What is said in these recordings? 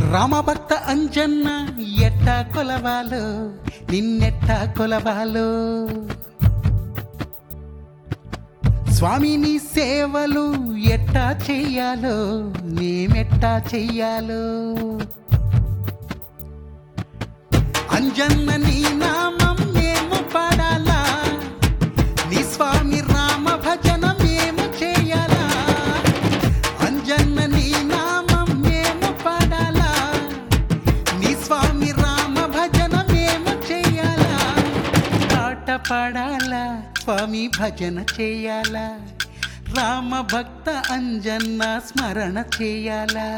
రామభక్త అంజన్న ఎట్టా కొలవాలో నిన్నెట్టా కొలవాలో స్వామిని సేవలు ఎట్టా చెయ్యాలో మేమెట్టా చెయ్యాలో అంజన్న నీ నామం మేము పాడాలా నీ స్వామి రామ భజన మేము చేయాలా అంజన్న నీ నామం మేము పాడాలా నీ స్వామి రామ భజన మేము చేయాలా పాట పాడాలా స్వామి భజన చేయాలా రామ భక్త అంజన్న స్మరణ చేయాలా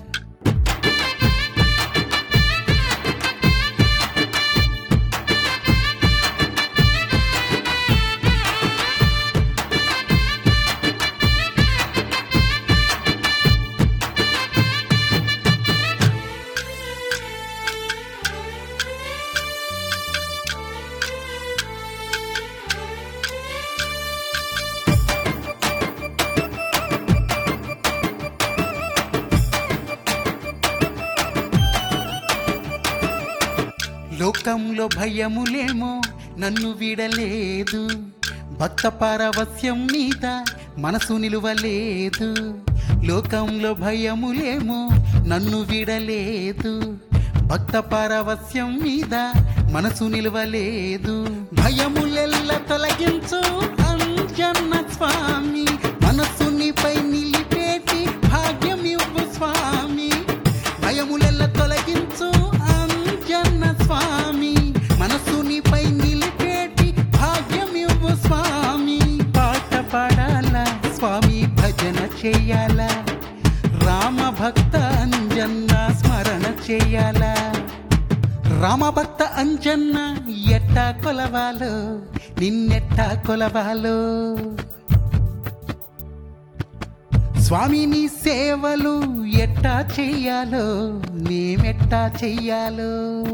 లోకంలో భయములేమో నన్ను విడలేదు భక్త పారవస్యం మీద మనసు నిలువలేదు లోకంలో భయములేమో నన్ను విడలేదు భక్త పారవస్యం మీద మనసు నిలువలేదు భయములెల్ల తొలగించు అంజన్న స్వామి మనసునిపై నిలిపేటి భాగ్యం ఇవ్వు స్వామి భయములెల్ల తొలగించు అంజన్న స్వామి మనసునిపై నిలిపేటి భాగ్యం ఇవ్వు స్వామి పాట పాడాలా స్వామి భజన చేయాలా రామ భక్త అంజన్న స్మరణ చేయాలా రామభక్త అంజన్న ఎట్టా కొలవాలో నిన్నెట్టా కొలవాలో స్వామిని సేవలు ఎట్టా చెయ్యాలో మేమెట్టా చెయ్యాలో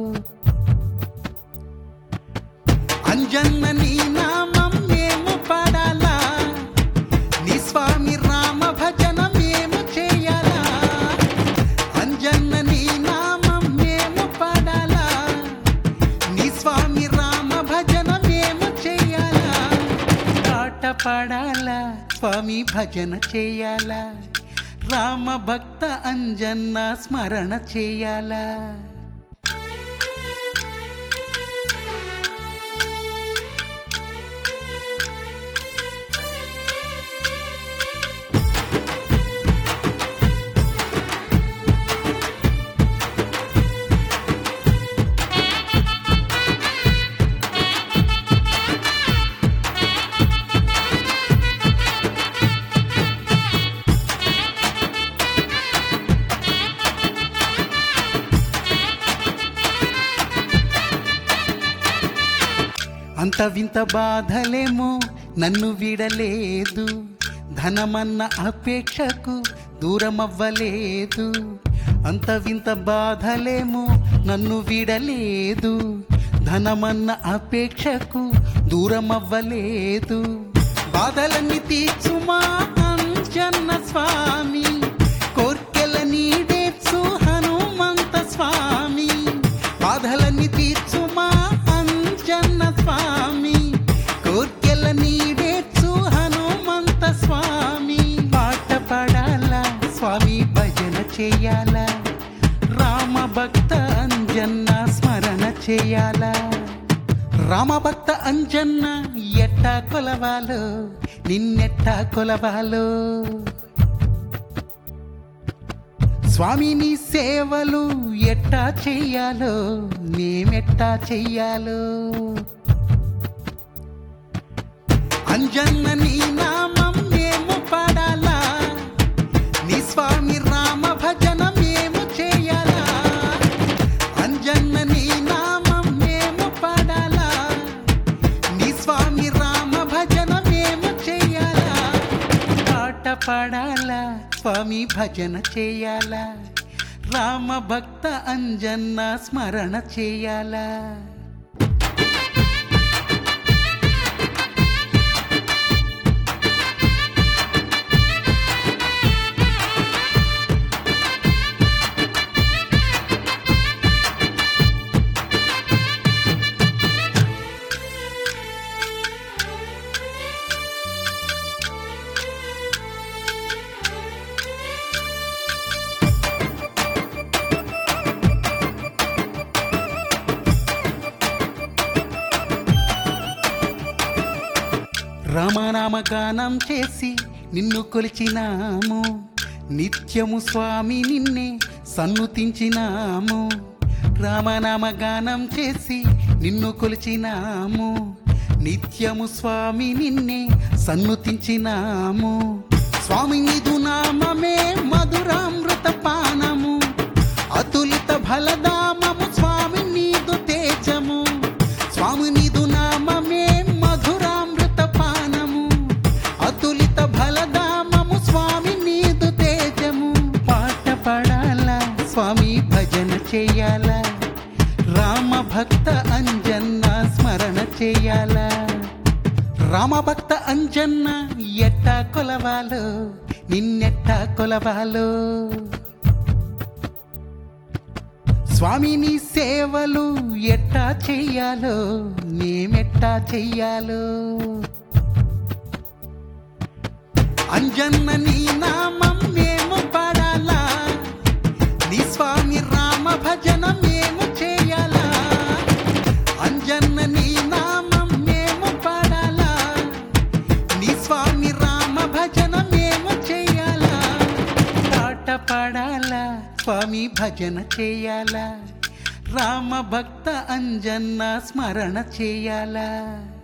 అంజన్న నీ నామం మేము పాడాలా నీ స్వామి రామ భజన మేము చేయాలా అంజన్న నీ నామం మేము పాడాలా నీ స్వామి రామ భజన మేము చేయాలా పాట పాడాలా స్వామి భజన చేయాలా రామ భక్త అంజన్న స్మరణ చేయాలా అంత వింత బాధలేమో నన్ను విడలేదు ధనమన్న అపేక్షకు దూరమవ్వలేదు అంత వింత బాధలేమో నన్ను విడలేదు ధనమన్న అపేక్షకు దూరమవ్వలేదు బాధలన్నీ తీర్చుమా అంజన్న స్వామి కోర్కెల నీడేచ్చు హనుమంత స్వామి బాధలన్నీ తీర్చుమా అంజన్న స్వామి కోర్కెల నీడేచ్చు హనుమంత స్వామి పాట పాడాలా స్వామి భజన చేయాలా రామ భక్త అంజన్న స్మరణ చేయాలా రామభక్త అంజన్న ఎట్టా కొలవాలో నిన్నెట్టా కొలవాలో స్వామిని సేవలు ఎట్టా చెయ్యాలో మేమెట్టా చెయ్యాలో అంజన్న నీ నామం మేము పాడాలా నీ స్వామి రామ భజన మేము చేయాలా అంజన్న నీ నామం మేము పాడాలా నీ స్వామి రామ భజన మేము చేయాలా పాట పాడాలా స్వామి భజన చేయాలా రామ భక్త అంజన్న స్మరణ చేయాలా రామనామ గానం చేసి నిన్ను కొలిచినాము నిత్యము స్వామి నిన్నే సన్నుతించినాము రామనామ గానం చేసి నిన్ను కొలిచినాము నిత్యము స్వామి నిన్నే సన్నుతించినాము స్వామి నీదు నామమే మధురామృత పానము అతులిత ఫలదామము స్వామి నీదు తేజము స్వామి నీదు నామమే మధురామృత పానము అతులిత ఫలదామము స్వామి నీదు తేజము పాట పడాలా స్వామి భజన చేయాలా రామ భక్త అంజన్న స్మరణ చేయాలా రామభక్త అంజన్న ఎట్టా కొలవాలో నిన్నెట్టా కొలవాలో స్వామిని సేవలు ఎట్టా చెయ్యాలో మేమెట్టా చెయ్యాలో అంజన్న నీ నామం మేము పాడాలా నీ స్వామి రామ భజన మేము చేయాలా అంజన్న నీ నామం మేము పాడాలా నీ స్వామి రామ భజన మేము చేయాలా పాట పాడాలా స్వామి భజన చేయాలా రామ భక్త అంజన్న స్మరణ చేయాలా